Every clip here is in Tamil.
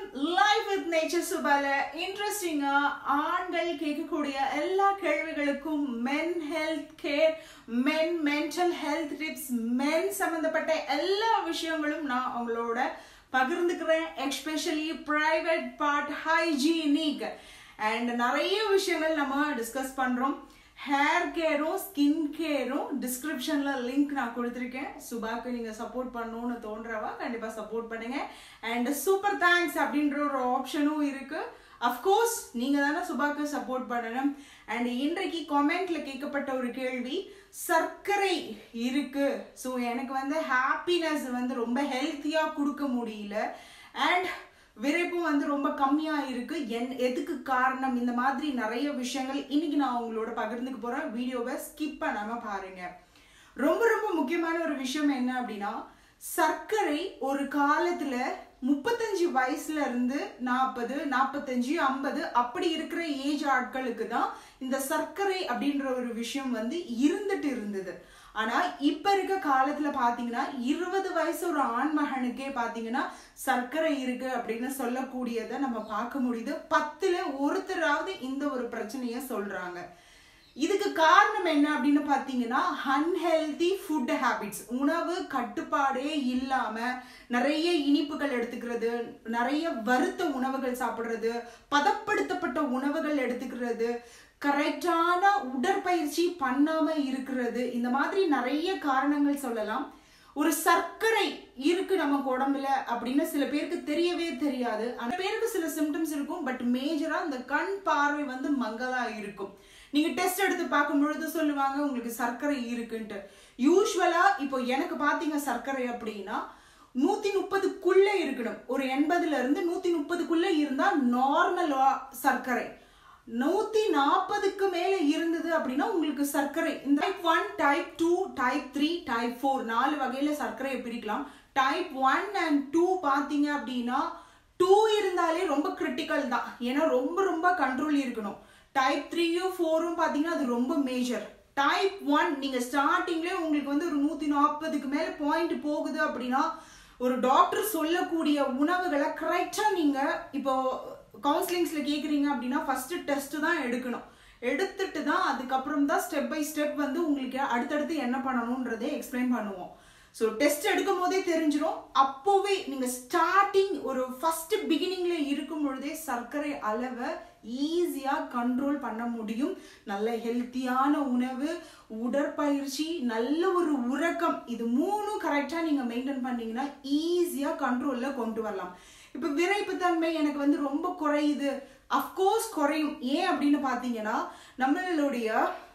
லைவ் வித் நேச்சர் சுபால இன்ட்ரெஸ்டிங்கா ஆண்கள் கேட்கக்கூடிய எல்லா கேள்விகளுக்கும் men health care men mental health tips men சம்பந்தப்பட்ட எல்லா விஷயங்களும் நான் அவங்களோட பகிர்ந்துக்கிறேன் especially private part hygienic and நிறைய விஷயங்கள் நம்ம டிஸ்கஸ் பண்றோம் ஹேர் கேரும் ஸ்கின் கேரும் டிஸ்கிரிப்ஷன்ல லிங்க் நான் கொடுத்துருக்கேன் சுபாக்கு நீங்க சப்போர்ட் பண்ணணும்னு தோன்றவா கண்டிப்பா சப்போர்ட் பண்ணுங்க அண்ட் சூப்பர் தேங்க்ஸ் அப்படின்ற ஒரு ஆப்ஷனும் இருக்கு அஃப்கோர்ஸ் நீங்க தானே சுபாக்கு சப்போர்ட் பண்ணணும் அண்ட் இன்றைக்கு கமெண்ட்ல கேட்கப்பட்ட ஒரு கேள்வி சர்க்கரை இருக்கு ஸோ எனக்கு வந்து ஹாப்பினஸ் வந்து ரொம்ப ஹெல்த்தியா கொடுக்க முடியல அண்ட் விரைப்பும் வந்து ரொம்ப கம்மியா இருக்கு என் எதுக்கு காரணம் இந்த மாதிரி நிறைய விஷயங்கள் இன்னைக்கு நான் உங்களோட பகிர்ந்துக்க போறேன் வீடியோவை ஸ்கிப் பண்ணாம பாருங்க ரொம்ப ரொம்ப முக்கியமான ஒரு விஷயம் என்ன அப்படின்னா சர்க்கரை ஒரு காலத்துல முப்பத்தஞ்சு வயசுல இருந்து நாற்பது நாற்பத்தஞ்சு ஐம்பது அப்படி இருக்கிற ஏஜ் ஆட்களுக்கு தான் இந்த சர்க்கரை அப்படின்ற ஒரு விஷயம் வந்து இருந்துட்டு இருந்தது ஆனா இப்ப இருக்க காலத்துல பாத்தீங்கன்னா இருபது வயசு ஒரு ஆண் மகனுக்கே பாத்தீங்கன்னா சர்க்கரை இருக்கு அப்படின்னு சொல்லக்கூடியதை நம்ம பார்க்க முடியுது பத்துல ஒருத்தராவது இந்த ஒரு பிரச்சனைய சொல்றாங்க இதுக்கு காரணம் என்ன அப்படின்னு பார்த்தீங்கன்னா அன்ஹெல்தி ஃபுட் ஹேபிட்ஸ் உணவு கட்டுப்பாடே இல்லாம நிறைய இனிப்புகள் எடுத்துக்கிறது நிறைய வறுத்த உணவுகள் சாப்பிடுறது பதப்படுத்தப்பட்ட உணவுகள் எடுத்துக்கிறது கரெக்டான உடற்பயிற்சி பண்ணாம இருக்கிறது இந்த மாதிரி நிறைய காரணங்கள் சொல்லலாம் ஒரு சர்க்கரை இருக்கு நமக்கு உடம்புல அப்படின்னு சில பேருக்கு தெரியவே தெரியாது அந்த பேருக்கு சில சிம்டம்ஸ் இருக்கும் பட் மேஜரா இந்த கண் பார்வை வந்து மங்கலா இருக்கும் நீங்க டெஸ்ட் எடுத்து பார்க்கும் பொழுது சொல்லுவாங்க உங்களுக்கு சர்க்கரை இருக்குன்ட்டு யூஸ்வலா இப்போ எனக்கு பாத்தீங்க சர்க்கரை அப்படின்னா நூத்தி முப்பதுக்குள்ள இருக்கணும் ஒரு எண்பதுல இருந்து நூத்தி முப்பதுக்குள்ள இருந்தா நார்மல் சர்க்கரை நூத்தி நாற்பதுக்கு மேல இருந்தது அப்படின்னா உங்களுக்கு சர்க்கரை இந்த type one type two type three type four நாலு வகையில சர்க்கரையை பிரிக்கலாம் டைப் ஒன் அண்ட் டூ பாத்தீங்க அப்படின்னா டூ இருந்தாலே ரொம்ப கிரிட்டிக்கல் தான் ஏன்னா ரொம்ப ரொம்ப கண்ட்ரோல் இருக்கணும் டைப் த்ரீயும் ஃபோரும் பார்த்தீங்கன்னா அது ரொம்ப மேஜர் டைப் ஒன் நீங்கள் ஸ்டார்டிங்லேயே உங்களுக்கு வந்து ஒரு நூற்றி நாற்பதுக்கு மேலே பாயிண்ட் போகுது அப்படின்னா ஒரு டாக்டர் சொல்லக்கூடிய உணவுகளை கரெக்டாக நீங்கள் இப்போ கவுன்சிலிங்ஸில் கேட்குறீங்க அப்படின்னா ஃபஸ்ட்டு டெஸ்ட்டு தான் எடுக்கணும் எடுத்துட்டு தான் அதுக்கப்புறம் தான் ஸ்டெப் பை ஸ்டெப் வந்து உங்களுக்கு அடுத்தடுத்து என்ன பண்ணணுன்றதை எக்ஸ்பிளைன் பண்ணுவோம் ஸோ டெஸ்ட் எடுக்கும் போதே தெரிஞ்சிடும் அப்போவே நீங்கள் ஸ்டார்டிங் ஒரு ஃபர்ஸ்ட் பிகினிங்ல இருக்கும் பொழுதே சர்க்கரை அளவை ஈஸியாக கண்ட்ரோல் பண்ண முடியும் நல்ல ஹெல்த்தியான உணவு உடற்பயிற்சி நல்ல ஒரு உறக்கம் இது மூணும் கரெக்டாக நீங்கள் மெயின்டைன் பண்ணீங்கன்னா ஈஸியாக கண்ட்ரோலில் கொண்டு வரலாம் இப்போ விரைப்புத்தன்மை எனக்கு வந்து ரொம்ப குறையுது அஃப்கோர்ஸ் குறையும் ஏன் அப்படின்னு பார்த்தீங்கன்னா நம்மளுடைய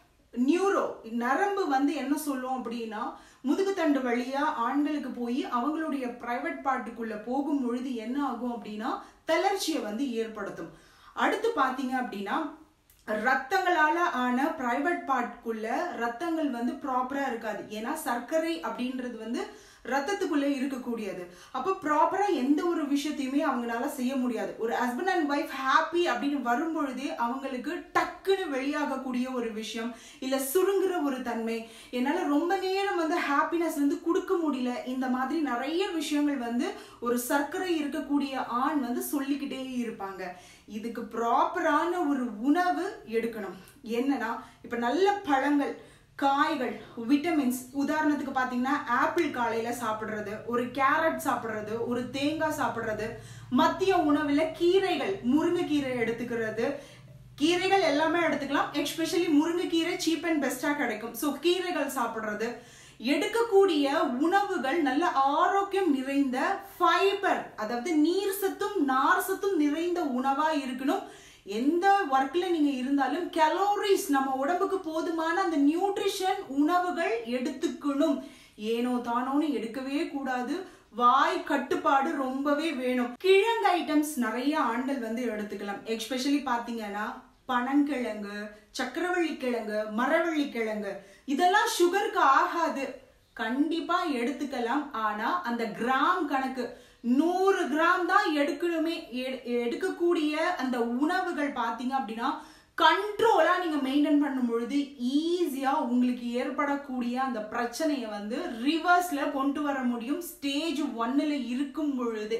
நியூரோ நரம்பு வந்து என்ன சொல்லும் அப்படின்னா முதுகுத்தண்டு வழியா ஆண்களுக்கு போய் அவங்களுடைய பிரைவேட் பார்ட்டுக்குள்ள போகும் பொழுது என்ன ஆகும் அப்படின்னா தளர்ச்சியை வந்து ஏற்படுத்தும் அடுத்து பாத்தீங்க அப்படின்னா ரத்தங்களால ஆன பிரைவேட் பார்ட்குள்ள ரத்தங்கள் வந்து ப்ராப்பரா இருக்காது ஏன்னா சர்க்கரை அப்படின்றது வந்து ரத்தத்துக்குள்ள இருக்கக்கூடியது அப்போ ப்ராப்பரா எந்த ஒரு விஷயத்தையுமே அவங்களால செய்ய முடியாது ஒரு ஹஸ்பண்ட் அண்ட் ஒய்ஃப் ஹாப்பி அப்படின்னு வரும்பொழுதே அவங்களுக்கு டக்குன்னு வெளியாகக்கூடிய ஒரு விஷயம் இல்ல சுருங்குற ஒரு தன்மை என்னால ரொம்ப நேரம் வந்து ஹாப்பினஸ் வந்து கொடுக்க முடியல இந்த மாதிரி நிறைய விஷயங்கள் வந்து ஒரு சர்க்கரை இருக்கக்கூடிய ஆண் வந்து சொல்லிக்கிட்டே இருப்பாங்க இதுக்கு ப்ராப்பரான ஒரு உணவு எடுக்கணும் என்னன்னா இப்ப நல்ல பழங்கள் காய்கள் விட்டமின்ஸ் உதாரணத்துக்கு பார்த்தீங்கன்னா ஆப்பிள் காலையில் சாப்பிட்றது ஒரு கேரட் சாப்பிட்றது ஒரு தேங்காய் சாப்பிட்றது மத்திய உணவில் கீரைகள் முருங்கைக்கீரை எடுத்துக்கிறது கீரைகள் எல்லாமே எடுத்துக்கலாம் எஸ்பெஷலி முருங்கைக்கீரை சீப் அண்ட் பெஸ்ட்டாக கிடைக்கும் ஸோ கீரைகள் சாப்பிட்றது எடுக்கக்கூடிய உணவுகள் நல்ல ஆரோக்கியம் நிறைந்த ஃபைபர் அதாவது நீர் சத்தும் நார் சத்தும் நிறைந்த உணவா இருக்கணும் எந்த ஒர்க்ல நீங்க இருந்தாலும் கலோரிஸ் நம்ம உடம்புக்கு போதுமான அந்த நியூட்ரிஷன் உணவுகள் எடுத்துக்கணும் ஏனோ தானோன்னு எடுக்கவே கூடாது வாய் கட்டுப்பாடு ரொம்பவே வேணும் கிழங்கு ஐட்டம்ஸ் நிறைய ஆண்கள் வந்து எடுத்துக்கலாம் எஸ்பெஷலி பாத்தீங்கன்னா பனங்கிழங்கு சக்கரவள்ளி கிழங்கு மரவள்ளி கிழங்கு இதெல்லாம் சுகருக்கு ஆகாது கண்டிப்பா எடுத்துக்கலாம் ஆனா அந்த கிராம் கணக்கு நூறு கிராம் தான் எடுக்கணுமே எடுக்கக்கூடிய அந்த உணவுகள் பாத்தீங்க அப்படின்னா கண்ட்ரோலா நீங்க மெயின்டைன் பண்ணும் பொழுது ஈஸியா உங்களுக்கு ஏற்படக்கூடிய அந்த பிரச்சனையை வந்து ரிவர்ஸ்ல கொண்டு வர முடியும் ஸ்டேஜ் ஒன்னுல இருக்கும் பொழுது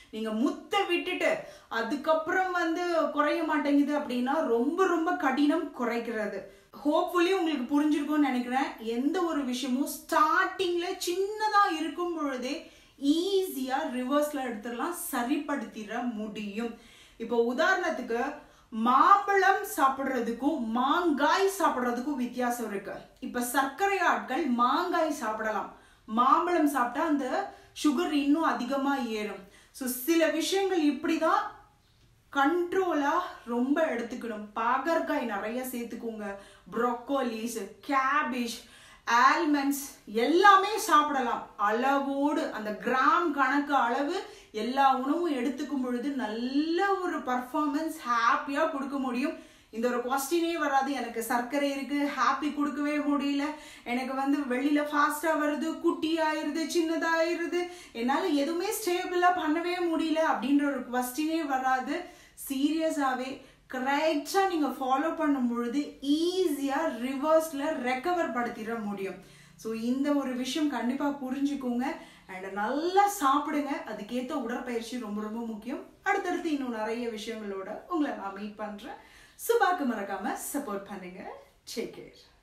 நீங்க முத்த விட்டுட்டு அதுக்கப்புறம் வந்து குறைய மாட்டேங்குது அப்படின்னா ரொம்ப ரொம்ப கடினம் குறைக்கிறது ஹோப்ஃபுல்லி உங்களுக்கு புரிஞ்சிருக்கும்னு நினைக்கிறேன் எந்த ஒரு விஷயமும் ஸ்டார்டிங்ல சின்னதா இருக்கும் பொழுதே ஈஸியா ரிவர்ஸ்ல எடுத்துடலாம் சரிப்படுத்திட முடியும் இப்போ உதாரணத்துக்கு மாம்பழம் சாப்பிடுறதுக்கும் மாங்காய் சாப்பிடுறதுக்கும் வித்தியாசம் இருக்கு இப்ப சர்க்கரை ஆட்கள் மாங்காய் சாப்பிடலாம் மாம்பழம் சாப்பிட்டா அந்த சுகர் இன்னும் அதிகமா ஏறும் ஸோ சில விஷயங்கள் இப்படிதான் கண்ட்ரோலா ரொம்ப எடுத்துக்கணும் பாகற்காய் நிறைய சேர்த்துக்கோங்க ப்ரொக்கோலிஸ் கேபேஜ் ஆல்மண்ட்ஸ் எல்லாமே சாப்பிடலாம் அளவோடு அந்த கிராம் கணக்கு அளவு எல்லா உணவும் எடுத்துக்கும் பொழுது நல்ல ஒரு பர்ஃபார்மன்ஸ் ஹாப்பியா கொடுக்க முடியும் இந்த ஒரு கொஸ்டினே வராது எனக்கு சர்க்கரை இருக்கு ஹாப்பி கொடுக்கவே முடியல எனக்கு வந்து வெளியில ஃபாஸ்டா வருது குட்டி ஆயிருது சின்னதாயிருது என்னால எதுவுமே ஸ்டேபிளா பண்ணவே முடியல அப்படின்ற ஒரு கொஸ்டினே வராது சீரியஸாவே கரெக்டா நீங்க ஃபாலோ பண்ணும் பொழுது ஈஸியா ரிவர்ஸ்ல ரெக்கவர் படுத்திட முடியும் ஸோ இந்த ஒரு விஷயம் கண்டிப்பா புரிஞ்சுக்கோங்க அண்ட் நல்லா சாப்பிடுங்க அதுக்கேற்ற உடற்பயிற்சி ரொம்ப ரொம்ப முக்கியம் அடுத்தடுத்து இன்னும் நிறைய விஷயங்களோட உங்களை நான் மீட் பண்றேன் சுபாக்கு மறக்காம சப்போர்ட் பண்ணுங்க டேக் கேர்